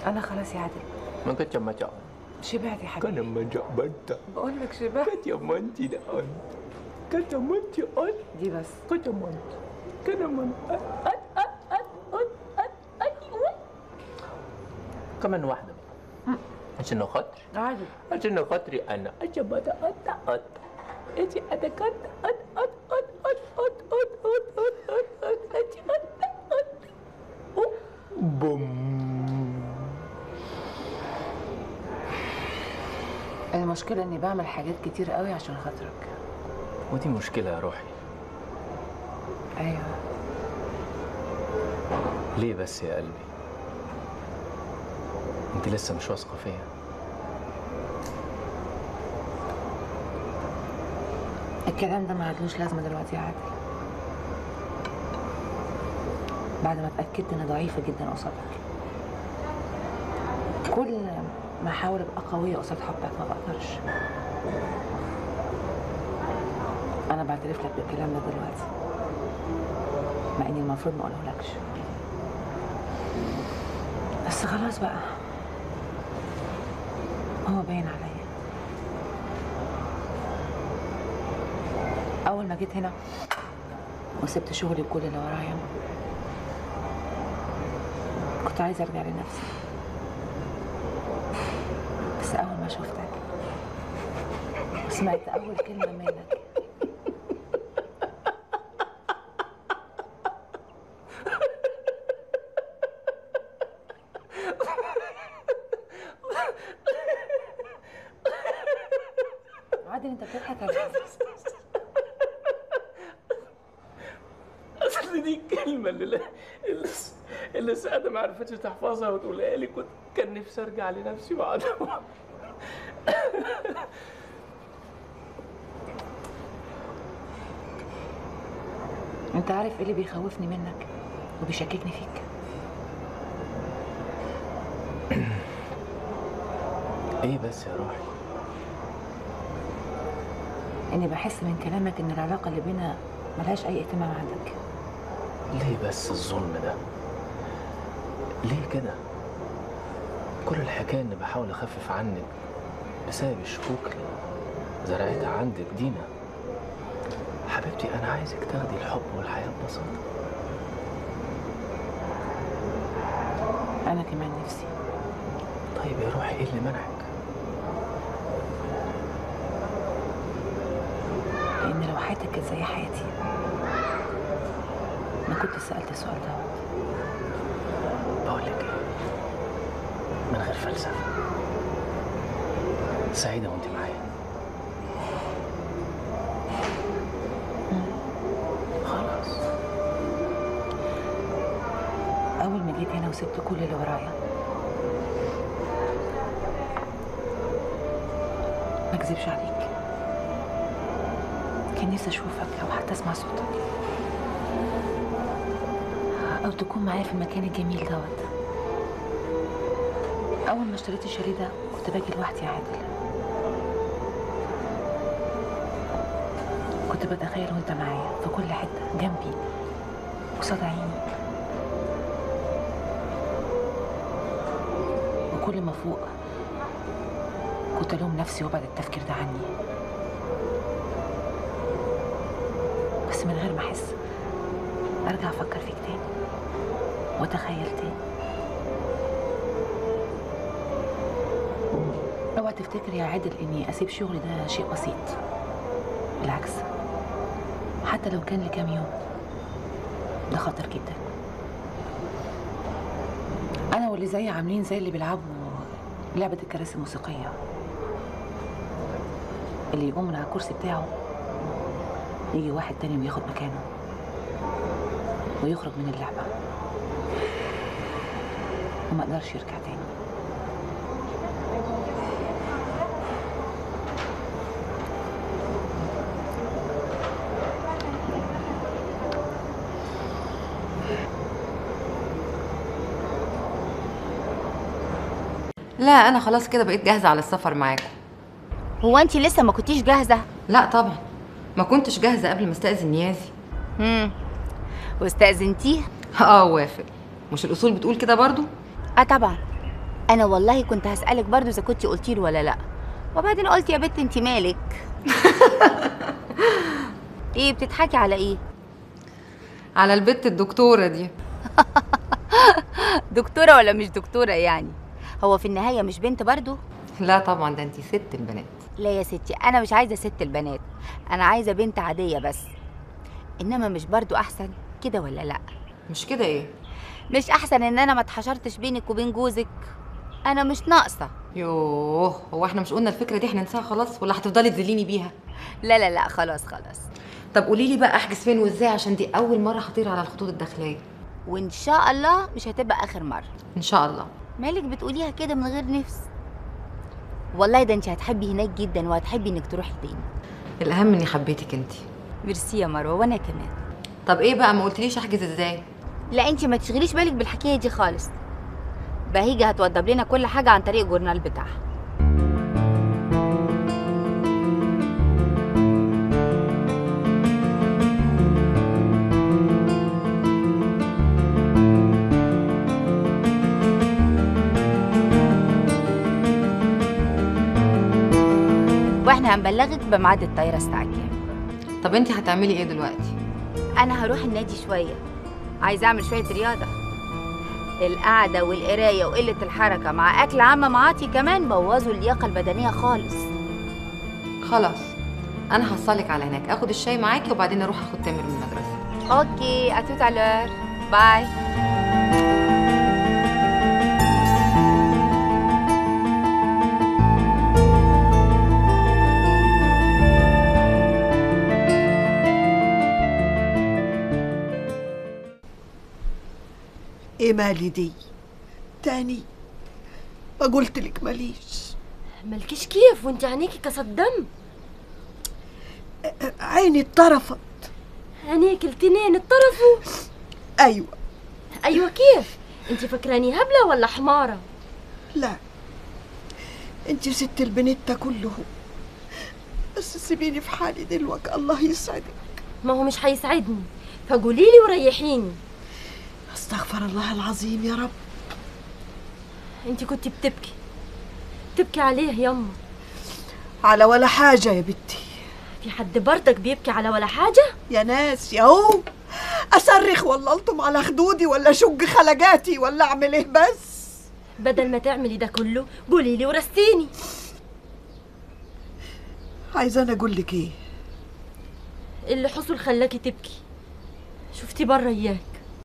انا خلاص يا عادل من كacamata شبعت يا حبيبي kana majabata بقول لك شبعت kacamanti da on kacamanti on دي بس kacamanti kana man كمان واحدة عشان خاطري عادل عشان خاطري أنا أجبت أت أت إيش أتكت أت أت أت أت أت أت أت أت أت أت أت أت أت بوم المشكله اني بعمل حاجات كتير قوي عشان خاطرك ودي مشكلة يا روحي ايوه ليه بس يا قلبي انت لسه مش واثقة فيا الكلام ده ما عادلوش لازمه دلوقتي يا عادل بعد ما اتاكدت اني ضعيفه جدا قصادك كل ما احاول ابقى قويه قصاد حبك ما بقدرش انا بعترف لك بالكلام ده دلوقتي مع اني المفروض ما اقولهولكش بس خلاص بقى هو باين عليا اول ما جيت هنا وسبت شغلي وكل اللي ورايا كنت عايزه ارجع لنفسي بس اول ما شفتك سمعت اول كلمه منك عادل انت بتضحك على إيه؟ أصل دي الكلمة اللي اللي, اللي سعادة ما عرفتش تحفظها وتقولها لي كنت كان نفسي أرجع لنفسي بعدها انت عارف ايه اللي بيخوفني منك وبيشككني فيك إيه بس يا روحي اني بحس من كلامك ان العلاقه اللي بينا ملهاش اي اهتمام عندك ليه بس الظلم ده ليه كده كل الحكاية إني بحاول أخفف عنك بسبب الشكوك اللي زرعتها عندك دينا حبيبتي أنا عايزك تاخدي الحب والحياة ببساطة انا كمان نفسي طيب يا روحي إيه اللي منعك؟ لان لو حياتك كانت زي حياتي ما كنت سالت السؤال ده بقول لك إيه من غير فلسفة سعيدة وأنت معايا خلاص اول ما جيت هنا وسبت كل اللي ورايا ما اكذبش عليك كان نفسي اشوفك او حتى اسمع صوتك او تكون معايا في المكان الجميل دوت اول ما اشتريت الشاليه ده كنت باجي لوحدي يا عادل كنت بتخيل وانت معايا في كل حته جنبي قصاد عيني وكل ما فوق كنت الوم نفسي وابعد التفكير ده عني بس من غير ما احس ارجع افكر فيك تاني واتخيل تاني اوعى تفتكر يا عادل اني اسيب شغلي ده شيء بسيط بالعكس حتى لو كان لكام يوم ده خطر جدا انا واللي زيي عاملين زي اللي بيلعبوا لعبه الكراسي الموسيقيه اللي يقوم من على الكرسي بتاعه يجي واحد تاني وياخد مكانه ويخرج من اللعبه وما قدرش يرجع تاني لا انا خلاص كده بقيت جاهزه على السفر معاكم هو انت لسه ما كنتيش جاهزه لا طبعا ما كنتش جاهزه قبل ما استاذن نيازي امم واستاذنتيه اه وافق مش الاصول بتقول كده برضو اه طبعا انا والله كنت هسالك برضو اذا كنت قلتي له ولا لا وبعدين قلت يا بت انت مالك ايه بتضحكي على ايه على البت الدكتوره دي دكتوره ولا مش دكتوره يعني هو في النهايه مش بنت برضو لا طبعا ده انت ست البنات لا يا ستي انا مش عايزه ست البنات انا عايزه بنت عاديه بس انما مش برضو احسن كده ولا لا مش كده ايه مش احسن ان انا ما اتحشرتش بينك وبين جوزك انا مش ناقصه يوه هو احنا مش قلنا الفكره دي هننساها خلاص ولا هتفضلي تذليني بيها لا لا لا خلاص خلاص طب قولي لي بقى احجز فين وازاي عشان دي اول مره هطير على الخطوط الداخليه وان شاء الله مش هتبقى اخر مره ان شاء الله مالك بتقوليها كده من غير نفس والله ده انت هتحبي هناك جدا وهتحبي انك تروحي تاني الاهم اني حبيتك انت ميرسي يا مروه وانا كمان طب ايه بقى ما قلتليش احجز ازاي لا انت ما تشغليش بالك بالحكايه دي خالص بهيجة هتوضب لنا كل حاجه عن طريق الجورنال بتاعها واحنا هنبلغك بميعاد الطياره الساعه كام طب انت هتعملي ايه دلوقتي انا هروح النادي شويه عايزه اعمل شويه رياضه القعده والقرايه وقله الحركه مع اكل عم معاطي كمان بوظوا اللياقه البدنيه خالص خلاص انا هصلك على هناك اخد الشاي معاكي وبعدين اروح اخد تامر من المدرسه اوكي اتوت الور باي ايه مالي دي تاني ما قلت لك ماليش مالكيش كيف وانت عينيكي كصدم عيني اتطرفت عينيك التنين اتطرفوا ايوه ايوه كيف انت فكراني هبله ولا حماره لا انت ست البنت كله بس سيبيني في حالي دلوقتي الله يسعدك ما هو مش هيسعدني فقولي لي وريحيني استغفر الله العظيم يا رب انت كنت بتبكي بتبكي عليه يما على ولا حاجة يا بنتي في حد برضك بيبكي على ولا حاجه يا ناس يا هو أصرخ ولا ألطم على خدودي ولا شق خلقاتي ولا أعمل إيه بس بدل ما تعملي ده كله قولي لي ورستيني عايزة أنا أقول لك إيه اللي حصل خلاكي تبكي شفتي بره اياك